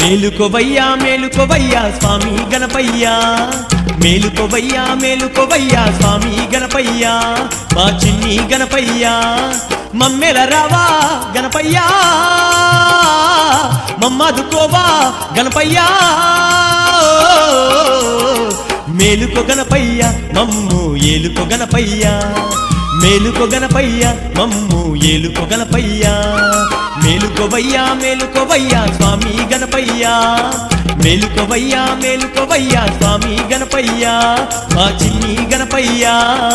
మేలుకోవయ్యా మేలుకోవయ్యా స్వామి గణపయ్యా మేలుకోవయ్యా మేలుకోవయ్యా స్వామి గణపయ్యా మా చిన్ని గణపయ్యా మమ్మెల రావా గణపయ్యా మమ్మదుకోవా గణపయ్యా మేలుకో గణపయ్య మమ్ము ఏలుకో గణపయ్య మేలుకో గణపయ్య మమ్ము ఏలుకో గణపయ్య మేలుకోవయ్యా మేలుకోవయ్యా స్వామి గణపయ్య మేలుకోవయ్యా మేలుకోవయ్యా స్వామి గణపయ్య మా చిన్ని గణపయ్యా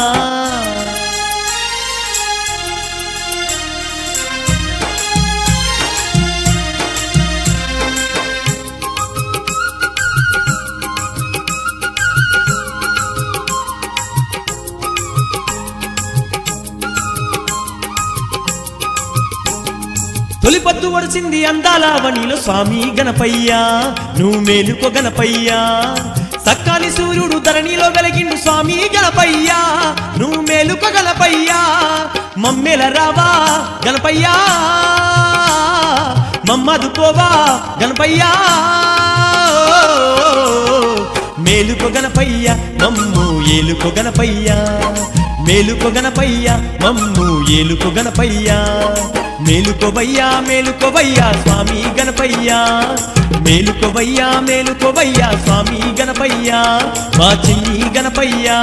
తొలిపద్దు వడిసింది అందాల వనిలో స్వామి గణపయ్యా నువ్వు మేలుకో గణపయ్యా సక్కాని సూర్యుడు ధరణిలో వెలిగిండు స్వామి గణపయ్యా నువ్వు మేలుకో గణపయ్యా మమ్మెల రావా గణపయ్యా మమ్మదుకోవా గణపయ్యా మేలుకో గణపయ్య మమ్ము ఏలుకో గణపయ్య మేలుకో గణపయ్య మమ్ము ఏలుకో గణపయ్య మేలుకోవయ్యా మేలుకోవయ్యా స్వామి గణపయ్యా మేలుకోవయ్యా మేలుకోవయ్యా స్వామి గణపయ్యా మా చిన్ని గణపయ్యా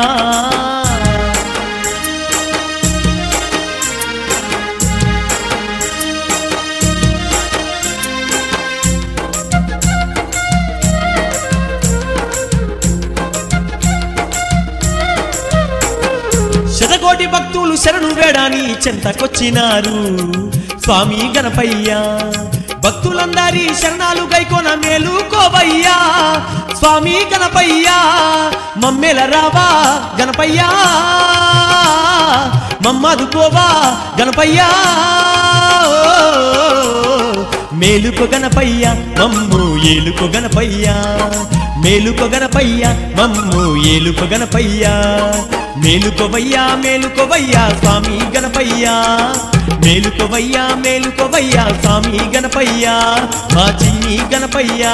శతకోటి భక్తులు శరణు వేడాని చెంతకొచ్చినారు స్వామి గణపయ్యా భక్తులందరి శరణాలు గైకోన మేలుకోవయ్యా స్వామి గణపయ్యా మమ్మెల రావా గణపయ్యా మమ్మదుకోవా గణపయ్యా మేలుకో గణపయ్య మమ్ము ఏలుకో గణపయ్య మేలుకో గణపయ్య మమ్ము ఏలుకో గణపయ్య మేలుకోవయ్యా మేలుకోవయ్యా స్వామి గణపయ్యా మేలుకోవయ్యా మేలుకోవయ్యా స్వామి గణపయ్యా మా చిన్ని గణపయ్యా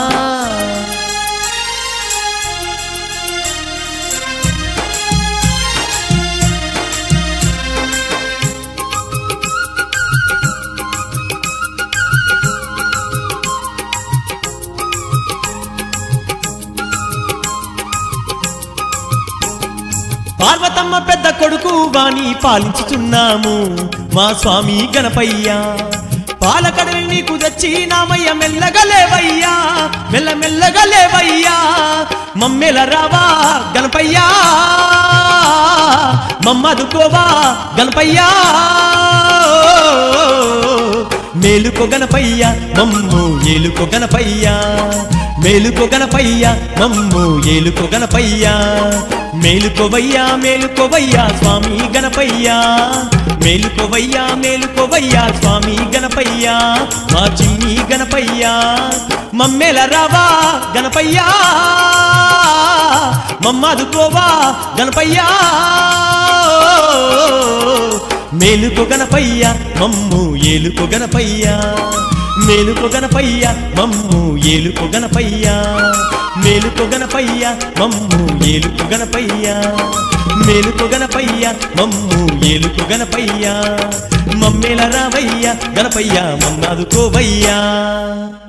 పార్వతమ్మ పెద్ద కొడుకు వాణి పాలించుతున్నాము మా స్వామి గణపయ్యా పాలకడలి నీకు తెచ్చి నామయ్య మెల్లగలేవయ్యా మెల్ల మెల్లగలేవయ్యా మమ్మెల రావా గణపయ్యా మమ్మదుకోవా గణపయ్యా మేలుకో గణపయ్య మమ్ము ఏలుకో గణపయ్య మేలుకో గణపయ్య మమ్ము ఏలుకో గణపయ్య మేలుకోవయ్యా మేలుకోవయ్యా స్వామి గణపయ్యా మేలుకోవయ్యా మేలుకోవయ్యా స్వామి గణపయ్యా మా చిన్ని గణపయ్యా మమ్మెల రావా గణపయ్యా మమ్మదుకోవా గణపయ్యా మేలుకో గణపయ్య మమ్ము ఏలుకో గణపయ్య మేలుకో గణపయ్య మమ్ము ఏలుకో గణపయ్య మేలుకో గణపయ్య మమ్ము ఏలుకో గణపయ్య మేలుకో గణపయ్య మమ్ము ఏలుకో గణపయ్య మమ్మేల రావయ్య గణపయ్య మమ్మాదుకోవయ్యా